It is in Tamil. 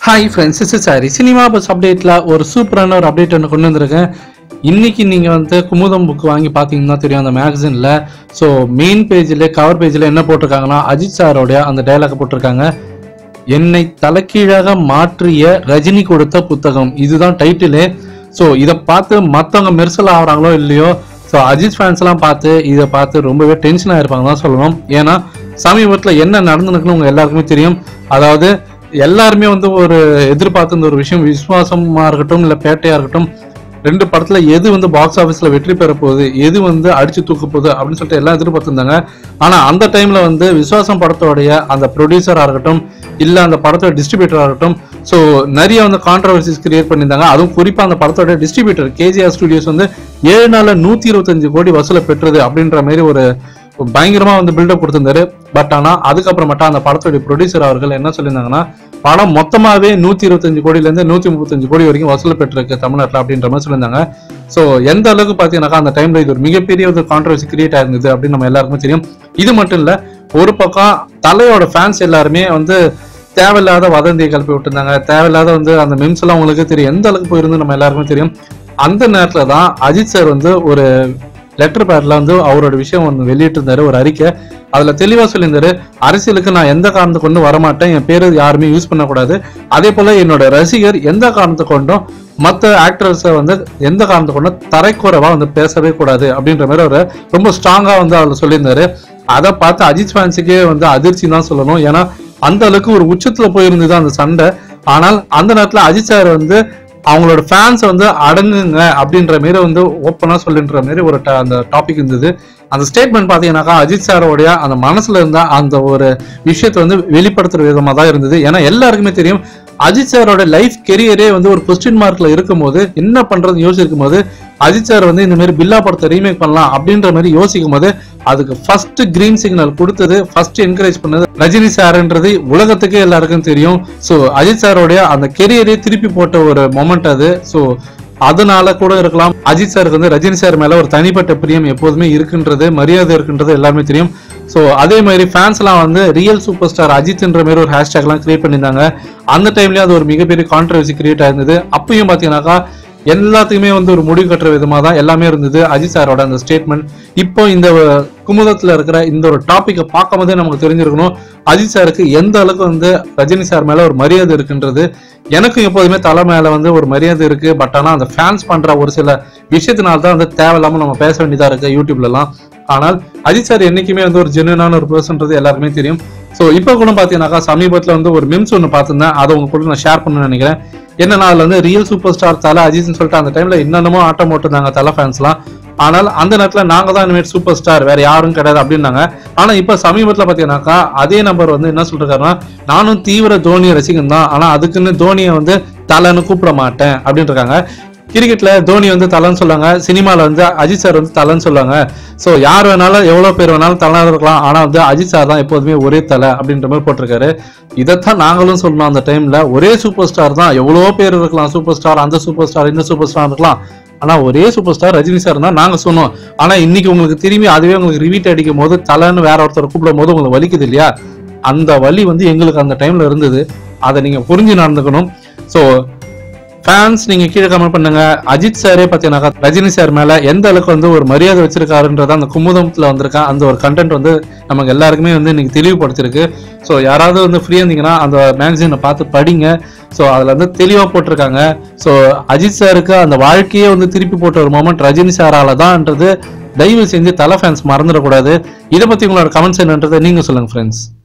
ஹாய் ஃப்ரெண்ட்ஸ் இஸ் சாரி சினிமா பஸ் அப்டேட்டில் ஒரு சூப்பரான ஒரு அப்டேட் ஒன்று கொண்டு வந்திருக்கேன் இன்னைக்கு நீங்கள் வந்து குமுதம் புக் வாங்கி பார்த்தீங்கன்னா தெரியும் அந்த மேகசினில் ஸோ மெயின் பேஜில் கவர் பேஜில் என்ன போட்டிருக்காங்கன்னா அஜித் சாரோடைய அந்த டைலாக் போட்டிருக்காங்க என்னை தலைகீழாக மாற்றிய ரஜினி கொடுத்த புத்தகம் இதுதான் டைட்டிலு ஸோ இதை பார்த்து மற்றவங்க மெர்சல் ஆகுறாங்களோ இல்லையோ ஸோ அஜித் ஃபேன்ஸ்லாம் பார்த்து இதை பார்த்து ரொம்பவே டென்ஷன் ஆயிருப்பாங்க தான் சொல்லணும் ஏன்னா சமீபத்தில் என்ன நடந்துருக்குன்னு உங்க எல்லாருக்குமே தெரியும் அதாவது எல்லாருமே வந்து ஒரு எதிர்பார்த்த இந்த ஒரு விஷயம் விசுவாசமா இருக்கட்டும் இல்லை பேட்டையா இருக்கட்டும் ரெண்டு படத்துல எது வந்து பாக்ஸ் ஆஃபீஸ்ல வெற்றி பெற போகுது எது வந்து அடிச்சு தூக்க போகுது அப்படின்னு சொல்லிட்டு எல்லாம் எதிர்பார்த்திருந்தாங்க ஆனா அந்த டைம்ல வந்து விசுவாசம் படத்தோடைய அந்த ப்ரொடியூசரா இருக்கட்டும் இல்ல அந்த படத்தோட டிஸ்ட்ரிபியூட்டரா இருக்கட்டும் ஸோ நிறைய வந்து கான்ட்ரவர்சிஸ் கிரியேட் பண்ணியிருந்தாங்க அதுவும் குறிப்பா அந்த படத்தோட டிஸ்ட்ரிபியூட்டர் கேஜிஆர் ஸ்டுடியோஸ் வந்து ஏழு நாள்ல நூத்தி இருபத்தஞ்சு கோடி வசூலை பெற்றது அப்படின்ற மாதிரி ஒரு பயங்கரமா வந்து பில்டப் கொடுத்திருந்தாரு பட் ஆனா அதுக்கப்புறமேட்டா அந்த படத்துடைய ப்ரொடியூசர் அவர்கள் என்ன சொல்லியிருந்தாங்கன்னா படம் மொத்தமாவே நூத்தி இருபத்தஞ்சு கோடியில இருந்து நூத்தி முப்பத்தஞ்சு கோடி வரைக்கும் வசூல் பெற்றிருக்கு தமிழ்நாட்டுல அப்படின்ற மாதிரி சொல்லியிருந்தாங்க சோ எந்த அளவுக்கு பாத்தீங்கன்னாக்கா அந்த டைம்ல இது ஒரு மிகப்பெரிய ஒரு கான்ட்ரவர்சி கிரியேட் ஆயிருந்தது அப்படின்னு நம்ம எல்லாருக்குமே தெரியும் இது மட்டும் இல்ல ஒரு பக்கம் தலையோட ஃபேன்ஸ் எல்லாருமே வந்து தேவையில்லாத வதந்தியை கிளப்பி விட்டுருந்தாங்க தேவையில்லாத வந்து அந்த மெம்ஸ் எல்லாம் உங்களுக்கு தெரியும் எந்த அளவுக்கு போயிருந்து நம்ம எல்லாருக்குமே தெரியும் அந்த நேரத்துல தான் அஜித் சார் வந்து ஒரு லெட்டர் பேட்ல வந்து அவரோட விஷயம் ஒன்று வெளியிட்டிருந்தாரு ஒரு அறிக்கை அதுல தெளிவா சொல்லியிருந்தாரு அரசியலுக்கு நான் எந்த காரணத்தை கொண்டு வரமாட்டேன் என் பேரு யாருமே யூஸ் பண்ணக்கூடாது அதே போல என்னோட ரசிகர் எந்த காரணத்தை கொண்டும் மற்ற ஆக்டர்ஸை வந்து எந்த காரணத்தை கொண்டும் தரைக்குறைவா வந்து பேசவே கூடாது அப்படின்ற மாதிரி ஒரு ரொம்ப ஸ்ட்ராங்கா வந்து அதில் சொல்லியிருந்தாரு அதை பார்த்து அஜித் ஃபேன்ஸுக்கே வந்து அதிர்ச்சி தான் சொல்லணும் ஏன்னா அந்த அளவுக்கு ஒரு உச்சத்துல போயிருந்தது அந்த சண்டை ஆனால் அந்த நேரத்துல அஜித் சார் வந்து அவங்களோட ஃபேன்ஸ் வந்து அடங்குங்க அப்படின்ற மாரி வந்து ஓப்பனா சொல்லுன்ற மாதிரி ஒரு ta- அந்த டாபிக் இருந்தது அந்த ஸ்டேட்மெண்ட் பாத்தீங்கன்னாக்கா அஜித் சாரோடைய அந்த மனசுல இருந்த அந்த ஒரு விஷயத்தை வந்து வெளிப்படுத்துற விதமா தான் இருந்தது ஏன்னா எல்லாருக்குமே தெரியும் அஜித் சாரோட லைஃப் கெரியரே வந்து ஒரு கொஸ்டின் மார்க்ல இருக்கும்போது என்ன பண்றது யோசிக்கும் போது அஜித் சார் வந்து இந்த மாதிரி பில்லா படத்தை ரீமேக் பண்ணலாம் அப்படின்ற மாதிரி யோசிக்கும் போது அதுக்கு ஃபர்ஸ்ட் கிரீன் சிக்னல் கொடுத்தது ஃபர்ஸ்ட் என்கரேஜ் பண்ணது ரஜினி சார்ன்றது உலகத்துக்கே எல்லாருக்கும் தெரியும் ஸோ அஜித் சாரோடைய அந்த கெரியரே திருப்பி போட்ட ஒரு மொமெண்ட் அது ஸோ அதனால கூட இருக்கலாம் அஜித் சாருக்கு வந்து ரஜினி சார் மேல ஒரு தனிப்பட்ட பிரியம் எப்போதுமே இருக்குன்றது மரியாதை இருக்குன்றது எல்லாருமே தெரியும் ஸோ அதே மாதிரி ஃபேன்ஸ்லாம் வந்து ரியல் சூப்பர் ஸ்டார் அஜித்ன்ற மாதிரி ஒரு ஹேஷ்டேக்லாம் கிரியேட் பண்ணியிருந்தாங்க அந்த டைம்லயும் அது ஒரு மிகப்பெரிய கான்ட்ரவர்சி கிரியேட் ஆயிருந்தது அப்பயும் பார்த்தீங்கன்னாக்கா எல்லாத்துக்குமே வந்து ஒரு முடிவு கட்டுற விதமா தான் எல்லாமே இருந்தது அஜித் சாரோட அந்த ஸ்டேட்மெண்ட் இப்போ இந்த குமுதத்துல இருக்கிற இந்த ஒரு டாபிக்கை பார்க்கும் போதே நமக்கு தெரிஞ்சிருக்கணும் அஜித் சாருக்கு எந்த அளவுக்கு வந்து ரஜினி சார் மேல ஒரு மரியாதை இருக்குன்றது எனக்கும் எப்போதுமே தலை மேல வந்து ஒரு மரியாதை இருக்கு பட் ஆனா அந்த ஃபேன்ஸ் பண்ற ஒரு சில விஷயத்தினால தான் வந்து தேவையில்லாம நம்ம பேச வேண்டியதா இருக்கு யூடியூப்ல எல்லாம் ஆனால் அஜித் சார் என்னைக்குமே வந்து ஒரு ஜென்யூனான ஒரு பர்சன்றது எல்லாருக்குமே தெரியும் ஸோ இப்போ கூட பார்த்தீங்கன்னாக்கா சமீபத்தில் வந்து ஒரு மிம்ஸ் ஒன்று பார்த்துருந்தேன் அதை உங்க கூட நான் ஷேர் பண்ணணும்னு நினைக்கிறேன் என்னன்னா அதுல வந்து ரியல் சூப்பர் ஸ்டார் தலை அஜித்னு சொல்லிட்டு அந்த டைம்ல என்னென்னமோ ஆட்டம் போட்டிருந்தாங்க தலை ஃபேன்ஸ்லாம் ஆனால் அந்த நேரத்துல நாங்க தான் இனிமேல் சூப்பர் ஸ்டார் வேற யாரும் கிடையாது அப்படின்னாங்க ஆனா இப்ப சமீபத்துல பாத்தீங்கன்னாக்கா அதே நபர் வந்து என்ன சொல்றாருன்னா நானும் தீவிர தோனி ரசிகன் தான் ஆனா அதுக்குன்னு தோனியை வந்து தலைன்னு கூப்பிட மாட்டேன் அப்படின்னு இருக்காங்க கிரிக்கெட்ல தோனி வந்து தலைன்னு சொல்லுவாங்க சினிமால வந்து அஜித் சார் வந்து தலைன்னு சொல்லுவாங்க ஸோ யார் வேணாலும் எவ்வளவு பேர் வேணாலும் தலை இருக்கலாம் ஆனா வந்து அஜித் சார் தான் எப்போதுமே ஒரே தலை அப்படின்ற மாதிரி போட்டிருக்காரு இதைத்தான் நாங்களும் சொல்லணும் அந்த டைம்ல ஒரே சூப்பர் ஸ்டார் தான் எவ்வளவோ பேர் இருக்கலாம் சூப்பர் ஸ்டார் அந்த சூப்பர் ஸ்டார் இந்த சூப்பர் ஸ்டார் இருக்கலாம் ஆனா ஒரே சூப்பர் ஸ்டார் ரஜினி சார் தான் நாங்க சொன்னோம் ஆனா இன்னைக்கு உங்களுக்கு திரும்பி அதுவே உங்களுக்கு ரிவீட் அடிக்கும் போது தலைன்னு வேற ஒருத்தர் கூப்பிடும் போது உங்களுக்கு வலிக்குது இல்லையா அந்த வலி வந்து எங்களுக்கு அந்த டைம்ல இருந்தது அதை நீங்க புரிஞ்சு நடந்துக்கணும் ஸோ ஃபேன்ஸ் நீங்க கீழே கமெண்ட் பண்ணுங்க அஜித் சாரே பார்த்தீங்கன்னாக்கா ரஜினி சார் மேல எந்த அளவுக்கு வந்து ஒரு மரியாதை வச்சிருக்காருன்றத அந்த குமுதத்துல வந்திருக்க அந்த ஒரு கண்டென்ட் வந்து நமக்கு எல்லாருக்குமே வந்து இன்னைக்கு தெளிவுபடுத்திருக்கு ஸோ யாராவது வந்து ஃப்ரீயா இருந்தீங்கன்னா அந்த மேகசினை பார்த்து படிங்க ஸோ அதுல வந்து தெளிவா போட்டிருக்காங்க ஸோ அஜித் சாருக்கு அந்த வாழ்க்கையே வந்து திருப்பி போட்ட ஒரு மொமெண்ட் ரஜினி சாரால தான்ன்றது தயவு செஞ்சு தலை ஃபேன்ஸ் மறந்துடக்கூடாது இதை பத்தி உங்களோட கமெண்ட்ஸ் என்னன்றதை நீங்க சொல்லுங்க ஃப்ரெண்ட்ஸ்